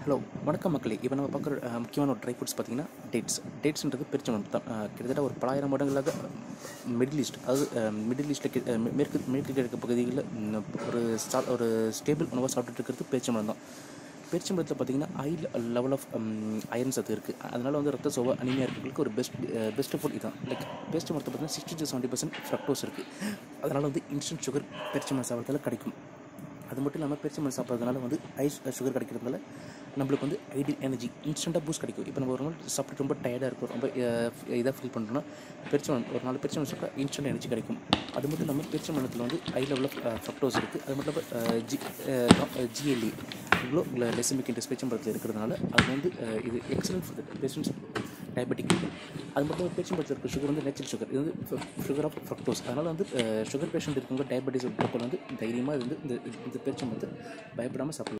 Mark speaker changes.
Speaker 1: hello வணக்கம் மக்களே இப்போ நம்ம பார்க்குற அஹ், முக்கியமான ஒரு ட்ரை ஃப்ரூட்ஸ் பார்த்தீங்கன்னா டேட்ஸ் டேட்ஸ்ன்றது பெருச்சம்பழம் தான் அஹ், கிட்டத்தட்ட ஒரு பலாயிரம் மடங்களாக மிடில் ஈஸ்ட் அதாவது மிடில் ஈஸ்ட்டில் மேற்கு மேற்கு கிழக்கு பகுதிகளில் ம், ஒரு சா ஒரு ஸ்டேபிள் உணவாக சாப்பிட்டுட்டு இருக்கிறது பேரிச்சம்பழம் தான் பேரிச்சம்பழத்தில் பார்த்தீங்கன்னா ஹை லெவல் ஆஃப் அயன் சத்து இருக்குது அதனால் வந்து ரத்த சோவா அனிமையாக இருக்கிறவங்களுக்கு ஒரு பெஸ்ட் பெஸ்ட் ஃபுட் இதுதான் லைக் பேரிச்சம்பழத்தை பார்த்தீங்கன்னா sixty to seventy percent fructose இருக்குது அதனால் வந்து இன்ஸ்டன்ட் சுகர் பேரிச்சம்பழம் சாப்பிட்றதுல கிடைக்கும் அது மட்டும் இல்லாமல் பேரிச்சம்பழம் சாப்பிட்றதுனால வந்து ஐஸ் சுகர் கிடைக்கிறதுனால நம்மளுக்கு வந்து ஐடியல் எனர்ஜி இன்ஸ்டண்ட்டாக பூஸ்ட் கிடைக்கும் இப்போ நம்ம ஒரு நாள் சாப்பிட்டு ரொம்ப டயர்டாக இருக்கும் ரொம்ப இதாக ஃபீல் பண்ணுறோம்னா பெருச்சம்பழம் ஒரு நாள் பெருச்சம்பழம் சாப்பிட்டா இன்ஸ்டன்ட் எனர்ஜி கிடைக்கும் அது மட்டும் இல்லாமல் பெருச்சம்பழத்தில் வந்து ஹை லெவல் ஆஃப் ஃப்ரக்டோஸ் இருக்குது அது மட்டும் இல்லாமல் ஜி ஜிஎல்இ இவ்வளோ லெசமிக் இன்ட்ரெஸ்ட் பேச்சம்பழத்தில் இருக்கிறதுனால அது வந்து அஹ், இது எக்ஸலன்ட் ஃபார் பேஷண்ட்ஸ் டயபெட்டிக் அது மட்டும் இல்லாமல் பேச்சம்பழத்தில் இருக்க சுகர் வந்து நேச்சுரல் சுகர் இது வந்து சுகர் ஆஃப் ஃப்ரக்டோஸ் அதனால் வந்து சுகர் பேஷண்ட் இருக்கவங்க டயபெட்டிஸ் இருக்கிறப்ப வந்து தைரியமாக இது வந்து இந்த இந்த பேச்சம்பழத்தை பயப்படாமல் சாப்பிடலாம்